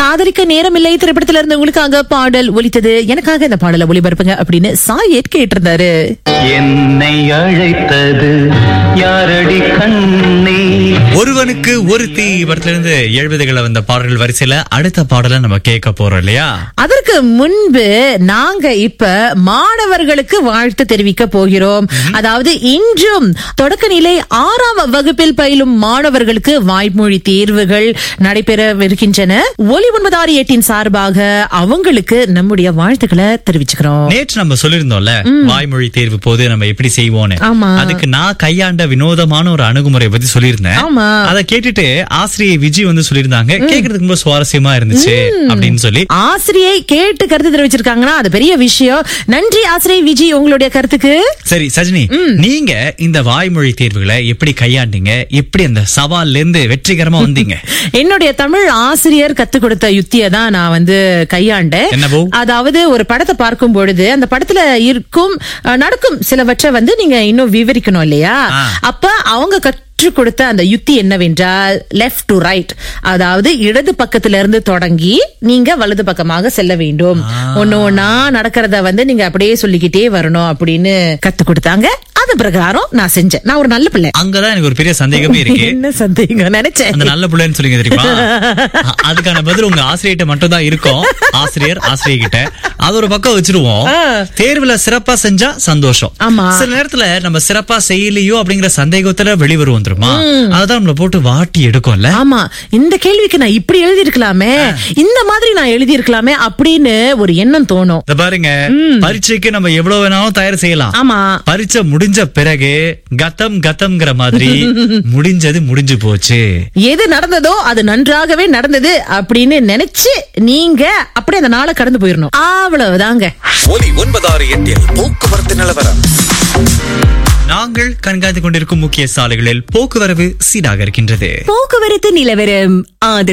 காதலிக்க நேரமில்லை திரைப்படத்துல இருந்து உங்களுக்காக பாடல் ஒலித்தது எனக்காக இந்த பாடலை ஒளிபரப்புங்க அப்படின்னு சாயேட் கேட்டிருந்தாரு என்னை அழைத்தது யாரடி கண்ணே ஒருவனுக்கு ஒருத்தி படத்துல இருந்து எழுபதுகளை வந்த பாடல்கள் வரிசையில அடுத்த பாடலை நம்ம கேட்க போறோம் இல்லையா அதற்கு முன்பு நாங்க இப்ப மாணவர்களுக்கு வாழ்த்து தெரிவிக்க போகிறோம் அதாவது இன்றும் தொடக்க நிலை ஆறாம் வகுப்பில் பயிலும் மாணவர்களுக்கு வாய்மொழி தேர்வுகள் நடைபெறவிருக்கின்றன ஒலி ஒன்பதாறு எட்டின் சார்பாக அவங்களுக்கு நம்முடைய வாழ்த்துக்களை தெரிவிச்சுக்கிறோம் நேற்று நம்ம சொல்லியிருந்தோம்ல வாய்மொழி தேர்வு போது நம்ம எப்படி செய்வோம்னு ஆமா. அதுக்கு நான் கையாண்ட வினோதமான ஒரு அணுகுமுறை பத்தி சொல்லியிருந்தேன் ஆமா. அதை கேட்டுட்டு ஆசிரியை விஜய் வந்து சொல்லியிருந்தாங்க கேக்குறதுக்கு ரொம்ப சுவாரஸ்யமா இருந்துச்சு அப்படின்னு சொல்லி ஆசிரியை கேட்டு கருத்து தெரிவிச்சிருக்காங்கன்னா அது பெரிய விஷயம் நன்றி ஆசிரியை விஜய் உங்களுடைய கருத்துக்கு சரி சஜினி நீங்க இந்த வாய்மொழி தேர்வுகளை எப்படி கையாண்டீங்க எப்படி அந்த சவால்ல இருந்து வெற்றிகரமா வந்தீங்க என்னுடைய தமிழ் ஆசிரியர் கத்து கொடுத்த யுத்தியை தான் நான் வந்து கையாண்டேன் என்னவோ? அதாவது ஒரு படத்தை பார்க்கும் பொழுது அந்த படத்துல இருக்கும் அஹ், நடக்கும் சிலவற்றை வந்து நீங்க இன்னும் விவரிக்கணும் இல்லையா ஆ. அப்ப அவங்க கற்றுக் கொடுத்த அந்த யுத்தி என்னவென்றால் லெஃப்ட் டு ரைட் அதாவது இடது பக்கத்துல இருந்து தொடங்கி நீங்க வலது பக்கமாக செல்ல வேண்டும் ஒண்ணு ஒண்ணா நடக்கிறத வந்து நீங்க அப்படியே சொல்லிக்கிட்டே வரணும் அப்படின்னு கத்து கொடுத்தாங்க அது பிரகாரம் நான் செஞ்சேன் நான் ஒரு நல்ல பிள்ளை அங்கதான் எனக்கு ஒரு பெரிய சந்தேகமே இருக்கு என்ன சந்தேகம் நினைச்சேன் அந்த நல்ல பிள்ளைன்னு சொல்லுங்க தெரியுமா அ- அதுக்கான பதில் உங்க ஆசிரியர்கிட்ட மட்டும் தான் இருக்கும் ஆசிரியர் ஆசிரியர் கிட்ட அது ஒரு பக்கம் வச்சிருவோம் தேர்வுல சிறப்பா செஞ்சா சந்தோஷம் ஆமா. சில நேரத்துல நம்ம சிறப்பா செய்யலையோ அப்படிங்கிற சந்தேகத்துல வெளிவருவோம் தெரியுமா அதான் நம்மள போட்டு வாட்டி எடுக்கும்ல ஆமா இந்த கேள்விக்கு நான் இப்படி எழுதி இருக்கலாமே இந்த மாதிரி நான் எழுதி இருக்கலாமே அப்படின்னு ஒரு எண்ணம் தோணும் இத பாருங்க பரீட்சைக்கு நம்ம எவ்வளவு வேணாலும் தயார் செய்யலாம் ஆமா பரீட்சை முடிஞ்ச பிறகு கத்தம் கத்தம்ங்கிற மாதிரி முடிஞ்சது முடிஞ்சு போச்சு எது நடந்ததோ அது நன்றாகவே நடந்தது அப்படின்னு நினைச்சு நீங்க அப்படியே அந்த நாளை கடந்து போயிடணும் அவ்வளவுதாங்க ஒலி ஒன்பதாறு எட்டில் போக்குவரத்து நிலவரம் நாங்கள் கண்காணித்துக் கொண்டிருக்கும் முக்கிய சாலைகளில் போக்குவரவு சீராக இருக்கின்றது போக்குவரத்து நிலவரம் ஆதரவு